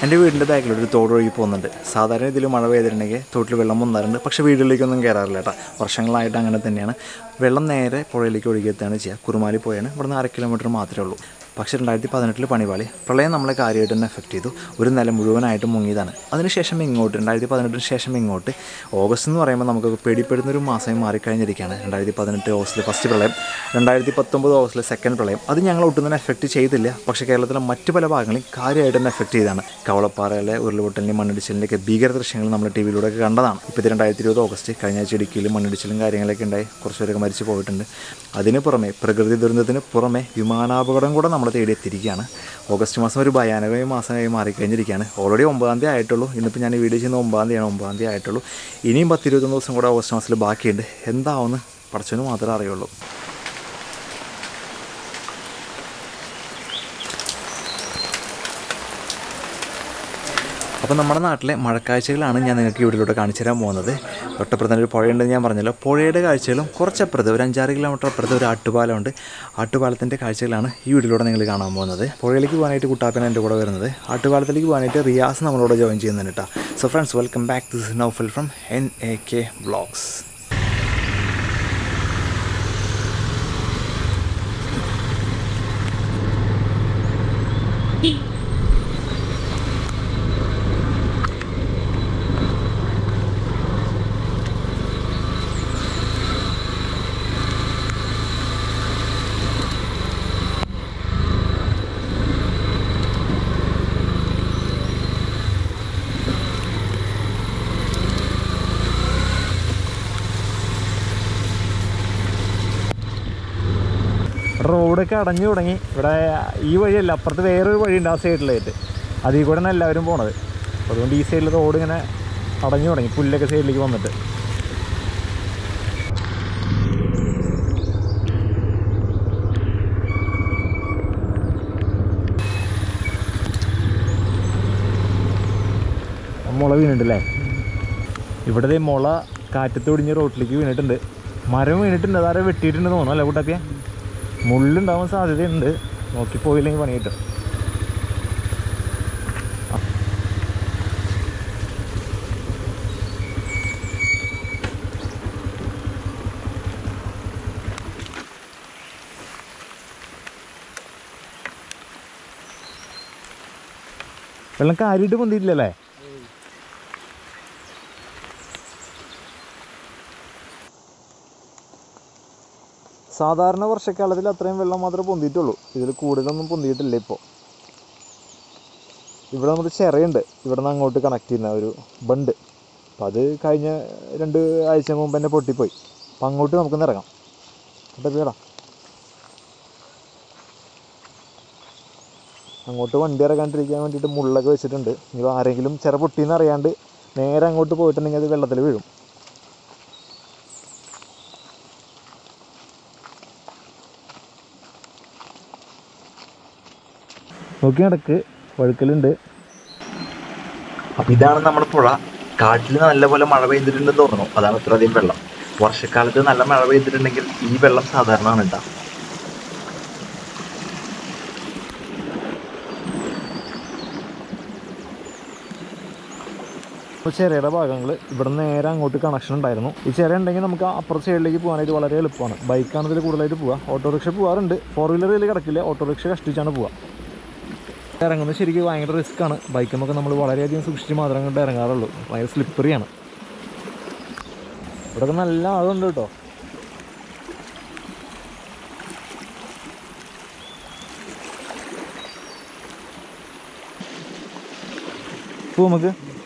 എൻ്റെ വീടിൻ്റെ ബാക്കിലൂടെ ഒരു തോട് ഒഴുകി പോകുന്നുണ്ട് സാധാരണ ഇതിൽ മഴ പെയ്തിട്ടുണ്ടെങ്കിൽ തോട്ടിൽ വെള്ളം വന്നാറുണ്ട് പക്ഷേ വീടുകളിലേക്കൊന്നും കയറാറില്ല കേട്ടോ വർഷങ്ങളായിട്ട് അങ്ങനെ തന്നെയാണ് വെള്ളം നേരെ പുഴയിലേക്ക് ഒഴുകിയെത്താണ് ചെയ്യുക കുറുമാലി പോയാണ് ഇവിടുന്ന് അര കിലോമീറ്റർ മാത്രമേ ഉള്ളൂ പക്ഷേ രണ്ടായിരത്തി പതിനെട്ടിൽ പണിപാളി പ്രളയം നമ്മളെ കാര്യമായിട്ട് തന്നെ എഫക്റ്റ് ചെയ്തു ഒരു നില മുഴുവനായിട്ട് മുങ്ങിയതാണ് അതിനുശേഷം ഇങ്ങോട്ട് രണ്ടായിരത്തി പതിനെട്ടിന് ശേഷം ഇങ്ങോട്ട് ഓഗസ്റ്റ് എന്ന് പറയുമ്പോൾ നമുക്ക് പേടിപ്പെടുന്ന ഒരു മാസമായി മാറിക്കഴിഞ്ഞിരിക്കുകയാണ് രണ്ടായിരത്തി പതിനെട്ട് ഓഗസ്റ്റിൽ ഫസ്റ്റ് പ്രളയം രണ്ടായിരത്തി പത്തൊമ്പത് ഓഗസ്റ്റിലെ സെക്കൻഡ് പ്രളയം അത് ഞങ്ങൾ ഒട്ടും തന്നെ എഫക്റ്റ് ചെയ്തില്ല പക്ഷേ കേരളത്തിലെ മറ്റ് പല ഭാഗങ്ങളിൽ കാര്യമായിട്ട് തന്നെ എഫക്റ്റ് ചെയ്താണ് കവളപ്പാറയിലെ ഉരുളുപൊട്ടലിൻ്റെ മണ്ണിടിച്ചിലിൻ്റെയൊക്കെ ഭീകര ദൃശ്യങ്ങൾ നമ്മൾ ടി വിയിലൂടെ ഒക്കെ കണ്ടതാണ് ഇപ്പോൾ ഇത് രണ്ടായിരത്തി ഇരുപത് ഓഗസ്റ്റ് കഴിഞ്ഞ ആഴ്ച ഇടുക്കിയിലും മണ്ണിടിച്ചിലും കാര്യങ്ങളൊക്കെ ഉണ്ടായി കുറച്ചുപേരൊക്കെ മരിച്ചു പോയിട്ടുണ്ട് അതിന് പുറമെ പ്രകൃതി ദുരന്തത്തിന് പുറമെ വിമാനാപകടം കൂടെ നമ്മളെ തേടി എത്തിയിരിക്കുകയാണ് ഓഗസ്റ്റ് മാസം ഒരു ഭയാനകമായ മാസമായി മാറിക്കഴിഞ്ഞിരിക്കുകയാണ് ഓൾറെഡി ഒമ്പതാം തീയതി ആയിട്ടുള്ളൂ ഇന്നിപ്പോൾ ഞാൻ ഈ വീഡിയോ ചെയ്യുന്ന ഒമ്പതാം തീയതിയാണ് ഒമ്പതാം തീയതി ആയിട്ടുള്ളൂ ഇനിയും പത്തിരുപത്തൊന്ന് ദിവസം കൂടെ ഓഗസ്റ്റ് മാസത്തിൽ ബാക്കിയുണ്ട് എന്താവുമെന്ന് പഠിച്ചതിന് മാത്രമേ അറിയുള്ളൂ അപ്പോൾ നമ്മുടെ നാട്ടിലെ മഴക്കാഴ്ചകളാണ് ഞാൻ നിങ്ങൾക്ക് ഇവിടെയിലൂടെ കാണിച്ചു തരാൻ പോകുന്നത് തൊട്ടപ്പുറത്ത് ഒരു പുഴയുണ്ടെന്ന് ഞാൻ പറഞ്ഞല്ലോ പുഴയുടെ കാഴ്ചകളും കുറച്ചപ്പുറത്ത് ഒരു അഞ്ചാറ് കിലോമീറ്റർ അപ്പുറത്ത് ഒരു ആട്ടുപാലമുണ്ട് ആട്ടുപാലത്തിൻ്റെ കാഴ്ചകളാണ് ഈ വീഡിയോയിലൂടെ നിങ്ങൾ കാണാൻ പോകുന്നത് പുഴയിലേക്ക് പോകാനായിട്ട് കുട്ടാപ്പന എൻ്റെ കൂടെ വരുന്നത് ആട്ടുപാലത്തിലേക്ക് പോകാനായിട്ട് റിയാസ് നമ്മളോട് ജോയിൻ ചെയ്യുന്നുണ്ട് കേട്ടോ so friends welcome back this Naufal from N A K vlogs റോഡൊക്കെ അടഞ്ഞു തുടങ്ങി ഇവിടെ ഈ വഴിയല്ല അപ്പുറത്ത് വേറൊരു വഴിയുണ്ട് ആ സൈഡിലായിട്ട് അതിൽ കൂടെ തന്നെ എല്ലാവരും പോണത് അപ്പോൾ അതുകൊണ്ട് ഈ സൈഡിൽ റോഡ് ഇങ്ങനെ അടഞ്ഞു തുടങ്ങി പുല്ലൊക്കെ സൈഡിലേക്ക് വന്നിട്ട് മുള വീണിട്ടുണ്ടല്ലേ ഇവിടെ ദേ മുള കാറ്റത്ത് ഒടിഞ്ഞ് റോട്ടിലേക്ക് വീണിട്ടുണ്ട് മരം വീണിട്ടുണ്ട് അതാരെ വെട്ടിയിട്ടുണ്ടെന്ന് തോന്നുന്നു അല്ലേ കൂട്ടാപ്പിയ മുള്ളുണ്ടാവാൻ സാധ്യതയുണ്ട് നോക്കി പോയില്ലെങ്കിൽ പണി കിട്ടും വെള്ളം കാര്യമായിട്ട് പൊന്തിയിട്ടില്ലല്ലേ സാധാരണ വർഷക്കാലത്തിൽ അത്രയും വെള്ളം മാത്രമേ പൊന്തിയിട്ടുള്ളൂ ഇതിൽ കൂടുതലൊന്നും പൊന്തിയിട്ടില്ല ഇപ്പോൾ ഇവിടെ നമുക്ക് ചിറയുണ്ട് ഇവിടെ നിന്ന് അങ്ങോട്ട് കണക്ട് ചെയ്യുന്ന ഒരു ബണ്ട് അപ്പോൾ അത് കഴിഞ്ഞ രണ്ട് ആഴ്ച മുമ്പ് തന്നെ പൊട്ടിപ്പോയി അപ്പം അങ്ങോട്ട് നമുക്കൊന്ന് ഇറങ്ങാം കേട്ടോ പേടാ അങ്ങോട്ട് വണ്ടി ഇറങ്ങാണ്ടിരിക്കാൻ വേണ്ടിയിട്ട് മുള്ളൊക്കെ വെച്ചിട്ടുണ്ട് ഇനി ആരെങ്കിലും ചിറ പൊട്ടിയെന്ന് അറിയാണ്ട് നേരെ അങ്ങോട്ട് പോയിട്ടുണ്ടെങ്കിൽ അത് വെള്ളത്തിൽ വീഴും നോക്കി നടക്ക് വഴുക്കലുണ്ട് അപ്പൊ ഇതാണ് നമ്മുടെ പുഴ കാട്ടിൽ നല്ലപോലെ മഴ പെയ്തിട്ടുണ്ടെന്ന് തോന്നുന്നു അതാണ് ഇത്രയധികം വെള്ളം വർഷക്കാലത്ത് നല്ല മഴ പെയ്തിട്ടുണ്ടെങ്കിൽ ഈ വെള്ളം സാധാരണ ആണ് ഉണ്ടാ ഇപ്പോൾ ചിറയുടെ ഭാഗങ്ങൾ ഇവിടെ നിന്ന് നേരെ അങ്ങോട്ട് കണക്ഷൻ ഉണ്ടായിരുന്നു ഈ ചിറ ഉണ്ടെങ്കിൽ നമുക്ക് അപ്പുറത്തെ സൈഡിലേക്ക് പോകാനായിട്ട് വളരെ എളുപ്പമാണ് ബൈക്കാണ് ഇതിൽ കൂടുതലായിട്ട് പോവുക ഓട്ടോറിക്ഷ പോകാറുണ്ട് ഫോർ വീലർ ഇതിൽ കിടക്കില്ല ഓട്ടോറിക്ഷ കഷ്ടിച്ചാണ് പോവുക ഇറങ്ങുന്നത് ശരിക്കും ഭയങ്കര റിസ്ക് ആണ് ബൈക്കുമൊക്കെ നമ്മൾ വളരെയധികം സൂക്ഷിച്ച് മാത്രം കണ്ട് ഇറങ്ങാറുള്ളൂ ഭയങ്കര സ്ലിപ്പറിയാണ് ഇവിടെയൊക്കെ നല്ല ആളുണ്ട് കേട്ടോ പോ നമുക്ക്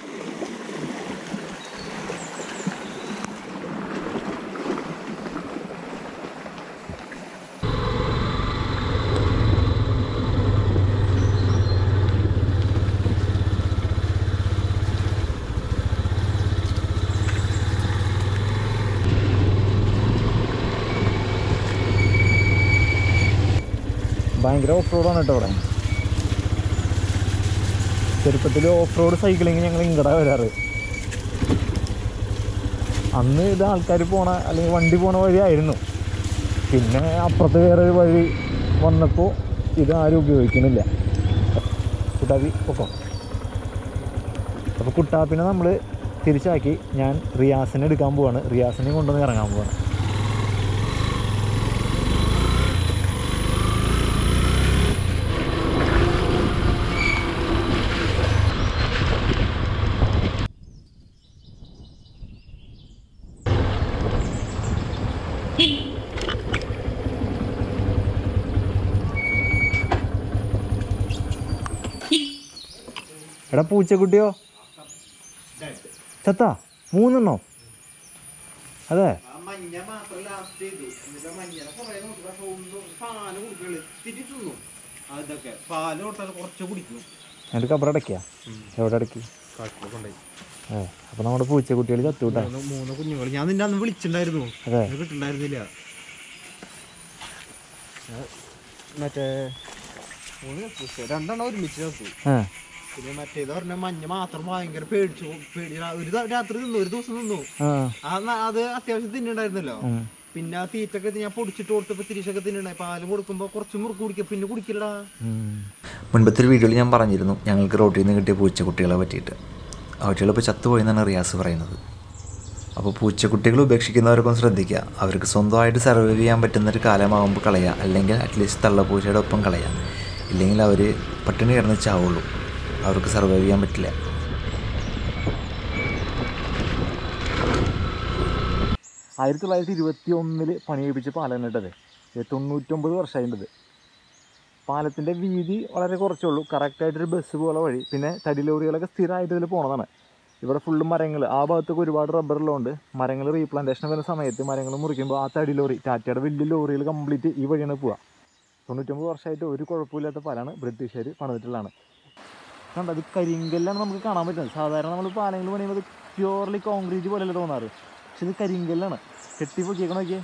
ഭയങ്കര ഓഫ് റോഡാണ് കേട്ടോ ഇവിടെ ചെറുപ്പത്തിൽ ഓഫ് റോഡ് സൈക്ലിങ് ഞങ്ങൾ ഇങ്ങടാ വരാറ് അന്ന് ഇത് ആൾക്കാർ പോണ അല്ലെങ്കിൽ വണ്ടി പോണ വഴിയായിരുന്നു പിന്നെ അപ്പുറത്ത് വേറൊരു വഴി വന്നപ്പോൾ ഇത് ആരും ഉപയോഗിക്കുന്നില്ല കൂട്ടാവി പൊക്കോ അപ്പോൾ കുട്ടാപ്പിനെ നമ്മൾ തിരിച്ചാക്കി ഞാൻ റിയാസിനെ എടുക്കാൻ പോവാണ് റിയാസിനെ കൊണ്ടുവന്ന് ഇറങ്ങാൻ പോവാണ് എടാ പൂച്ചക്കുട്ടിയോ ചത്താ മൂന്നെണ്ണോ അതെ മഞ്ഞ മാത്രം ലാസ്റ്റ് ചെയ്തു എന്നിട്ട് മഞ്ഞനെ കുറെ നോക്കി പക്ഷെ ഒന്നും പാല് കുടിക്കുള്ളൂ ഇത്തിരി തിന്നു അതൊക്കെ പാല് കൊടുത്താൽ കുറച്ച് കുടിക്കും എന്നിട്ട് കബറടക്കിയ എവിടെ അടക്കി കാട്ടിൽ കൊണ്ടുപോയി ഏ അപ്പോൾ നമ്മുടെ പൂച്ചക്കുട്ടികൾ ചത്തുവിട്ടാ മൂന്ന് മൂന്ന് കുഞ്ഞുങ്ങൾ ഞാൻ നിന്നെ അന്ന് വിളിച്ചിട്ടുണ്ടായിരുന്നു അതെ അത് കിട്ടുണ്ടായിരുന്നില്ല മറ്റേ മൂന്ന് കക്കൂസ്. രണ്ടെണ്ണം ഒരുമിച്ച് ചത്തു ആ പിന്നെ മറ്റേത് പറഞ്ഞ മഞ്ഞ മാത്രം ഭയങ്കര പേടിച്ചു പേടി ഒരു ദ- രാത്രി നിന്നു ഒരു ദിവസം നിന്നു ആ ആ ന- അത് അത്യാവശ്യം തിന്നുണ്ടായിരുന്നല്ലോ ഉം. പിന്നെ ആ തീറ്റൊക്കെ ഞാൻ പൊടിച്ചിട്ട് കൊടുത്തപ്പോ തിരിച്ചൊക്കെ തിന്നണ്ടായി പാല് കൊടുക്കുമ്പോ കുറച്ച് മുറുക്ക് കുടിക്കുക പിന്നെ കുടിക്കില്ലടാ ഉം. മുൻപത്തെ ഒരു വീഡിയോയിൽ ഞാൻ പറഞ്ഞിരുന്നു ഞങ്ങൾക്ക് റോട്ടിൽ നിന്ന് കിട്ടിയ പൂച്ചക്കുട്ടികളെ പറ്റിയിട്ട് അവറ്റകളിപ്പോൾ ചത്തുപോയെന്നാണ് റിയാസ് പറയുന്നത് അപ്പോൾ പൂച്ചക്കുട്ടികൾ ഉപേക്ഷിക്കുന്നവരൊക്കെ ഒന്ന് ശ്രദ്ധിക്കുക അവർക്ക് സ്വന്തമായിട്ട് സർവൈവ് ചെയ്യാൻ പറ്റുന്ന ഒരു കാലമാകുമ്പോൾ കളയുക അല്ലെങ്കിൽ അറ്റ്ലീസ്റ്റ് തള്ളപ്പൂച്ചയുടെ ഒപ്പം കളയുക ഇല്ലെങ്കിൽ അവർ പട്ടിണി കിടന്ന് ചാവുള്ളൂ അവർക്ക് സർവൈവ് ചെയ്യാൻ പറ്റില്ല ആയിരത്തി തൊള്ളായിരത്തി ഇരുപത്തി ഒന്നിൽ പണിയെടുപ്പിച്ച പാലം കേട്ടത് തൊണ്ണൂറ്റൊമ്പത് വർഷമായിട്ടത് പാലത്തിൻ്റെ വീതി വളരെ കുറച്ചുള്ളൂ കറക്റ്റായിട്ടൊരു ബസ് പോലെ വഴി പിന്നെ തടി ലോറികളൊക്കെ സ്ഥിരമായിട്ട് ഇതിൽ പോണതാണ് ഇവിടെ ഫുള്ള് മരങ്ങൾ ആ ഭാഗത്തൊക്കെ ഒരുപാട് റബ്ബറുള്ളതുകൊണ്ട് മരങ്ങൾ റീപ്ലാന്റേഷൻ വരുന്ന സമയത്ത് മരങ്ങൾ മുറിക്കുമ്പോൾ ആ തടി ലോറി ടാറ്റയുടെ വലിയ ലോറികൾ കംപ്ലീറ്റ് ഈ വഴിയാണ് പോവുക തൊണ്ണൂറ്റൊമ്പത് വർഷമായിട്ട് ഒരു കുഴപ്പമില്ലാത്ത പാലാണ് ബ്രിട്ടീഷുകാർ പണിതിട്ടുള്ളതാണ് കണ്ടോ അത് കരിങ്കല്ലാണ് നമുക്ക് കാണാൻ പറ്റുന്നത് സാധാരണ നമ്മൾ പാലങ്ങൾ പണിയുമ്പോൾ പ്യുവർലി കോൺക്രീറ്റ് പോലെയല്ല തോന്നാറ് പക്ഷെ ഇത് കരിങ്കല്ലാണ് കെട്ടി പൊക്കിയേക്കണ നോക്കിയേ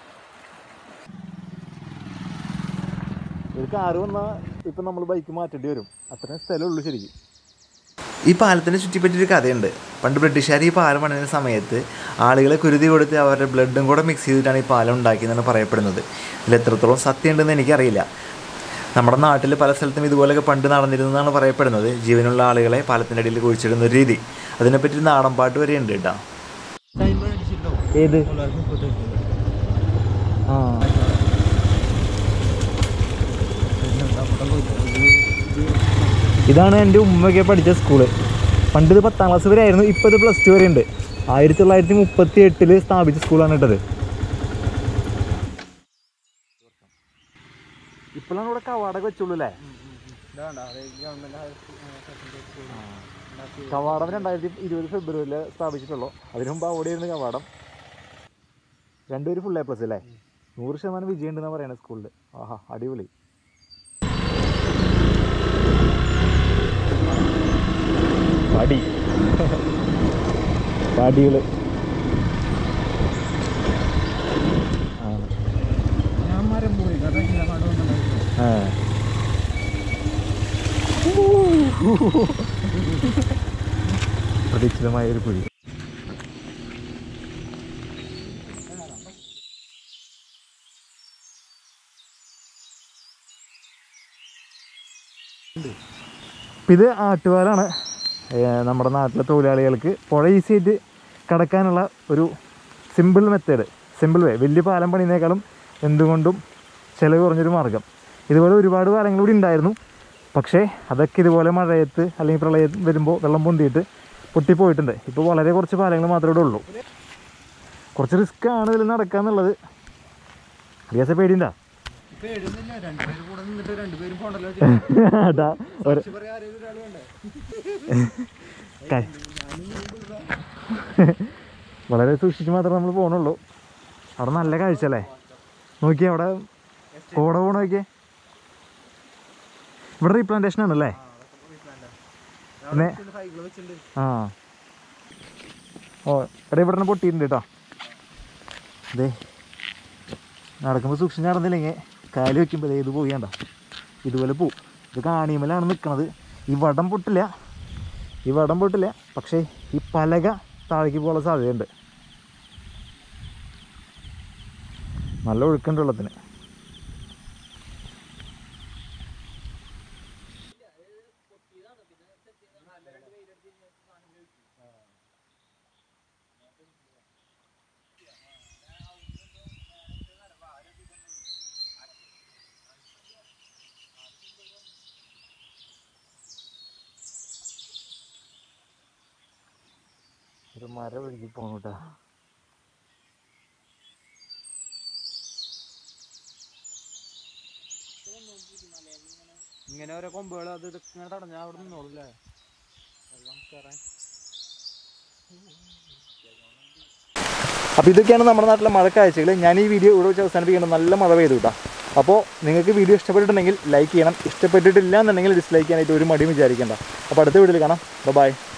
ഒരു കാറ് വന്നാൽ ഇപ്പം നമ്മൾ ബൈക്ക് മാറ്റേണ്ടി വരും അത്രയും സ്ഥലമുള്ളൂ ശരിക്കും ഈ പാലത്തിനെ ചുറ്റിപ്പറ്റിയൊരു കഥയുണ്ട് പണ്ട് ബ്രിട്ടീഷുകാർ ഈ പാലം പണിയുന്ന സമയത്ത് ആളുകളെ കുരുതി കൊടുത്ത് അവരുടെ ബ്ലഡും കൂടെ മിക്സ് ചെയ്തിട്ടാണ് ഈ പാലം ഉണ്ടാക്കിയെന്നാണ് പറയപ്പെടുന്നത് ഇതിൽ എത്രത്തോളം സത്യം ഉണ്ടെന്ന് എനിക്കറിയില്ല നമ്മുടെ നാട്ടിൽ പല സ്ഥലത്തും ഇതുപോലെയൊക്കെ പണ്ട് നടന്നിരുന്നതാണ് പറയപ്പെടുന്നത് ജീവനുള്ള ആളുകളെ പാലത്തിൻ്റെ അടിയിൽ കുഴിച്ചിടുന്ന ഒരു രീതി അതിനെപ്പറ്റി ഒരു നാടൻ പാട്ട് വരെ ഉണ്ട് കേട്ടോ ടൈം അടിച്ചിട്ടോ ഏത് ആ ഇതാണ് എൻ്റെ ഉമ്മയൊക്കെ പഠിച്ച സ്കൂള് പണ്ട് ഇത് പത്താം ക്ലാസ് വരെ ആയിരുന്നു ഇപ്പോൾ ഇത് പ്ലസ് ടു വരെ ഉണ്ട് ആയിരത്തി തൊള്ളായിരത്തി മുപ്പത്തി എട്ടില് സ്ഥാപിച്ച സ്കൂളാണ് ഇട്ടത് ഇപ്പോഴാണ് ഇവിടെ കവാടൊക്കെ വെച്ചുള്ളൂ അല്ലേ കവാടം രണ്ടായിരത്തി ഇരുപത് ഫെബ്രുവരിയിൽ സ്ഥാപിച്ചിട്ടുള്ളൂ അതിനു മുമ്പ് അവിടെ ഇരുന്ന് കവാടം രണ്ടുപേരും ഫുൾ എ പ്ലസ് അല്ലേ നൂറ് ശതമാനം വിജയം ഉണ്ടെന്നാണ് പറയുന്നത് സ്കൂളിൽ ആഹാ അടിപൊളി പടി പടികള് ഞാൻ മരം പോയി കാരണം ഇങ്ങനെ കട വന്നിട്ടുണ്ടായിരുന്നു ആ പ്രതീക്ഷിതമായ ഒരു കുഴി ഇപ്പം ഇത് ആട്ടുപാലാണ് ഏ, നമ്മുടെ നാട്ടിലെ തൊഴിലാളികൾക്ക് പുഴ ഈസി ആയിട്ട് കടക്കാനുള്ള ഒരു സിമ്പിൾ മെത്തേഡ് സിമ്പിൾ വേ വലിയ പാലം പണിയുന്നേക്കാളും എന്തുകൊണ്ടും ചിലവ് കുറഞ്ഞൊരു മാർഗം ഇതുപോലെ ഒരുപാട് പാലങ്ങൾ ഇവിടെ ഉണ്ടായിരുന്നു പക്ഷേ അതൊക്കെ ഇതുപോലെ മഴയത്ത് അല്ലെങ്കിൽ പ്രളയം വരുമ്പോൾ വെള്ളം പൊന്തിയിട്ട് പൊട്ടിപ്പോയിട്ടുണ്ട് ഇപ്പോൾ വളരെ കുറച്ച് പാലങ്ങൾ മാത്രമേ ഇവിടെ ഉള്ളൂ കുറച്ച് റിസ്ക് ആണ് ഇതിൽ നടക്കാന്നുള്ളത് റിയാസ പേടിയുണ്ടാ പേടിയൊന്നുമില്ല രണ്ടുപേരും കൂടെ നിന്നിട്ട് രണ്ടുപേരും പോണ്ടല്ലോ അതാ ഒരു പറയാൻ ആരെങ്കിലും ഒരാൾ വേണ്ടേ ക- വളരെ സൂക്ഷിച്ച് മാത്രമേ നമ്മൾ പോകണുള്ളൂ അവിടെ നല്ല കാഴ്ച അല്ലേ നോക്കിയേ അവിടെ കോട പോണ നോക്കിയേ ഇവിടെ റീപ്ലാന്റേഷൻ ആണല്ലേ പിന്നെ സൈക്കിൾ വെച്ചിട്ടുണ്ട് ആ ഓ എടാ ഇവിടെ തന്നെ പൊട്ടിയിട്ടുണ്ട് കേട്ടോ അതെ നടക്കുമ്പോൾ സൂക്ഷിച്ച് നടന്നില്ലെങ്കിൽ കാല് വെക്കുമ്പോൾ ഇത് പോകണ്ട ഇതുപോലെ പോവും ഇത് കാണിമലാണ് നിൽക്കണത് ഈ വടം പൊട്ടില്ല ഈ വടം പൊട്ടില്ല പക്ഷേ ഈ പലക താഴേക്ക് പോകാനുള്ള സാധ്യതയുണ്ട് നല്ല ഒഴുക്കുണ്ട് വെള്ളത്തിന് മരം ഒഴുകി പോണൂട്ടാ ഇങ്ങനെ ഓരോ കൊമ്പുകൾ അത് ഇതൊക്കെ ഇങ്ങനെ തടഞ്ഞാൽ അവിടെ നിന്നോളൂല്ലേ വെള്ളം കയറാൻ അപ്പോൾ ഇതൊക്കെയാണ് നമ്മുടെ നാട്ടിലെ മഴ കാഴ്ചകൾ ഞാൻ ഈ വീഡിയോ ഇവിടെ വെച്ച് അവസാനിപ്പിക്കേണ്ടത് നല്ല മഴ പെയ്തു കേട്ടോ അപ്പോൾ നിങ്ങൾക്ക് വീഡിയോ ഇഷ്ടപ്പെട്ടിട്ടുണ്ടെങ്കിൽ ലൈക്ക് ചെയ്യണം ഇഷ്ടപ്പെട്ടിട്ടില്ല എന്നുണ്ടെങ്കിൽ ഡിസ്ലൈക്ക് ചെയ്യാനായിട്ട് ഒരു മടിയും വിചാരിക്കേണ്ട അപ്പോൾ അടുത്ത വീഡിയോയിൽ കാണാം ബൈ